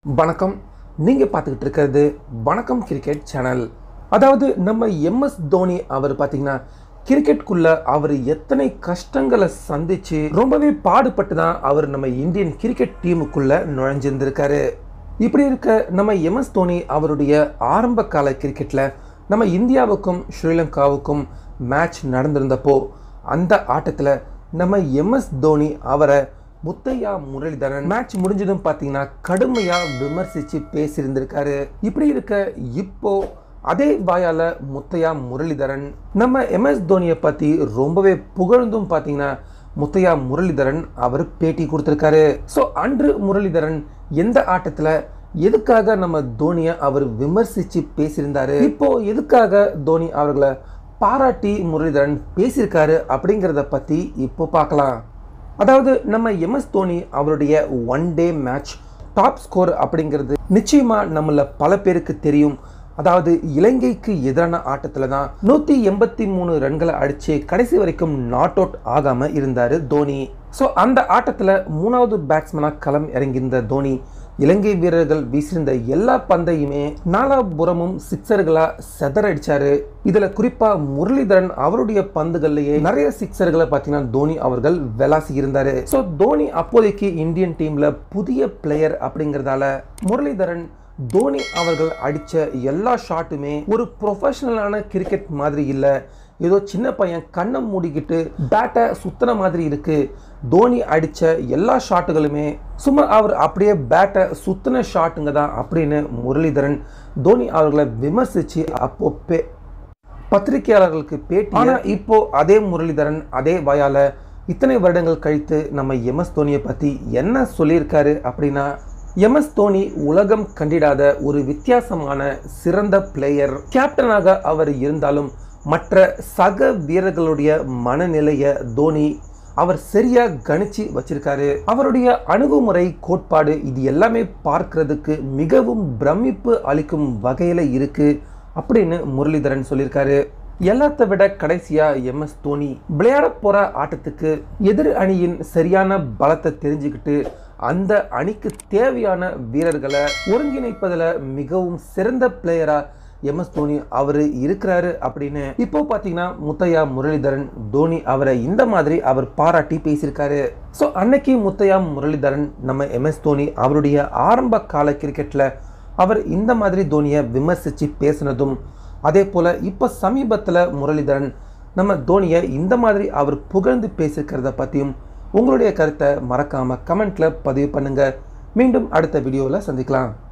வணக்கம் நீங்கள் பார்த்துக்கிட்டு இருக்கிறது வணக்கம் கிரிக்கெட் சேனல் அதாவது நம்ம எம்எஸ் தோனி அவர் பார்த்தீங்கன்னா கிரிக்கெட்குள்ள அவர் எத்தனை கஷ்டங்களை சந்திச்சு ரொம்பவே பாடுபட்டு தான் அவர் நம்ம இந்தியன் கிரிக்கெட் டீமுக்குள்ள நுழைஞ்சிருந்திருக்காரு இப்படி இருக்க நம்ம எம்எஸ் தோனி அவருடைய ஆரம்ப கால கிரிக்கெட்டில் நம்ம இந்தியாவுக்கும் ஸ்ரீலங்காவுக்கும் மேட்ச் நடந்திருந்தப்போ அந்த ஆட்டத்தில் நம்ம எம்எஸ் தோனி அவரை முத்தையா முரளிதரன் மேட்ச் முடிஞ்சதும் பார்த்தீங்கன்னா கடுமையாக விமர்சித்து பேசியிருந்திருக்காரு இப்படி இருக்க இப்போ அதே வாயால முத்தையா முரளிதரன் நம்ம எம்எஸ் தோனியை பற்றி ரொம்பவே புகழ்ந்தும் பார்த்தீங்கன்னா முத்தையா முரளிதரன் அவர் பேட்டி கொடுத்துருக்காரு ஸோ அன்று முரளிதரன் எந்த ஆட்டத்தில் எதுக்காக நம்ம தோனியை அவர் விமர்சித்து பேசியிருந்தாரு இப்போ எதுக்காக தோனி அவர்களை பாராட்டி முரளிதரன் பேசியிருக்காரு அப்படிங்கிறத பற்றி இப்போ பார்க்கலாம் அதாவது நம்ம எம்எஸ் தோனி அவருடைய one day match top score அப்படிங்கிறது நிச்சயமா நம்மள பல பேருக்கு தெரியும் அதாவது இலங்கைக்கு எதிரான ஆட்டத்தில் தான் நூற்றி எண்பத்தி மூணு ரன்களை அடித்து கடைசி வரைக்கும் நாட் அவுட் ஆகாமல் இருந்தார் தோனி ஸோ அந்த ஆட்டத்தில் மூணாவது பேட்ஸ்மனாக களம் இறங்கியிருந்த தோனி இலங்கை வீரர்கள் வீசியிருந்த எல்லா பந்தையுமே நாலாபுறமும் சிக்ஸர்களாக செதறடிச்சாரு இதில் குறிப்பாக முரளிதரன் அவருடைய பந்துகள்லேயே நிறைய சிக்ஸர்களை பார்த்தீங்கன்னா தோனி அவர்கள் விளாசி இருந்தார் ஸோ தோனி அப்போதைக்கு இந்தியன் டீமில் புதிய பிளேயர் அப்படிங்கிறதால முரளிதரன் தோனி அவர்கள் அடித்த எல்லா ஷாட்டுமே ஒரு ப்ரொஃபஷனலான கிரிக்கெட் மாதிரி இல்லை ஏதோ சின்ன பையன் கண்ணை மூடிக்கிட்டு பேட்டை சுத்தின மாதிரி இருக்கு தோனி அடித்த எல்லா ஷாட்டுகளுமே சும்மா அவர் அப்படியே பேட்டை சுத்தின ஷாட்டுங்க தான் அப்படின்னு முரளிதரன் தோனி அவர்களை விமர்சித்து அப்போ பே பத்திரிகையாளர்களுக்கு பேட்டி ஆனால் இப்போ அதே முரளிதரன் அதே வாயால இத்தனை வருடங்கள் கழித்து நம்ம எம்எஸ் தோனியை பற்றி என்ன சொல்லியிருக்காரு அப்படின்னா எம்எஸ் தோனி உலகம் கண்டிடாத ஒரு வித்தியாசமான சிறந்த பிளேயர் கேப்டனாக அவர் இருந்தாலும் மற்ற சக வீரர்களுடைய மனநிலையை தோனி அவர் சரியா கணிச்சு வச்சிருக்காரு அவருடைய அணுகுமுறை கோட்பாடு இது எல்லாமே பார்க்கிறதுக்கு மிகவும் பிரமிப்பு அளிக்கும் வகையில இருக்கு அப்படின்னு முரளிதரன் சொல்லியிருக்காரு எல்லாத்த விட கடைசியா எம்எஸ் தோனி விளையாட போற ஆட்டத்துக்கு எதிர் அணியின் சரியான பலத்தை தெரிஞ்சுக்கிட்டு அந்த அணிக்கு தேவையான வீரர்களை ஒருங்கிணைப்பதில் மிகவும் சிறந்த பிளேயரா எம்எஸ் தோனி அவர் இருக்கிறாரு அப்படின்னு இப்போ பார்த்தீங்கன்னா முத்தையா முரளிதரன் தோனி அவரை இந்த மாதிரி அவர் பாராட்டி பேசியிருக்காரு ஸோ அன்னைக்கு முத்தையா முரளிதரன் நம்ம எம்எஸ் தோனி அவருடைய ஆரம்ப கால கிரிக்கெட்டில் அவர் இந்த மாதிரி தோனியை விமர்சித்து பேசினதும் அதே போல் இப்போ சமீபத்தில் முரளிதரன் நம்ம தோனியை இந்த மாதிரி அவர் புகழ்ந்து பேசியிருக்கிறத பற்றியும் உங்களுடைய கருத்தை மறக்காமல் கமெண்ட்டில் பதிவு பண்ணுங்கள் மீண்டும் அடுத்த வீடியோவில் சந்திக்கலாம்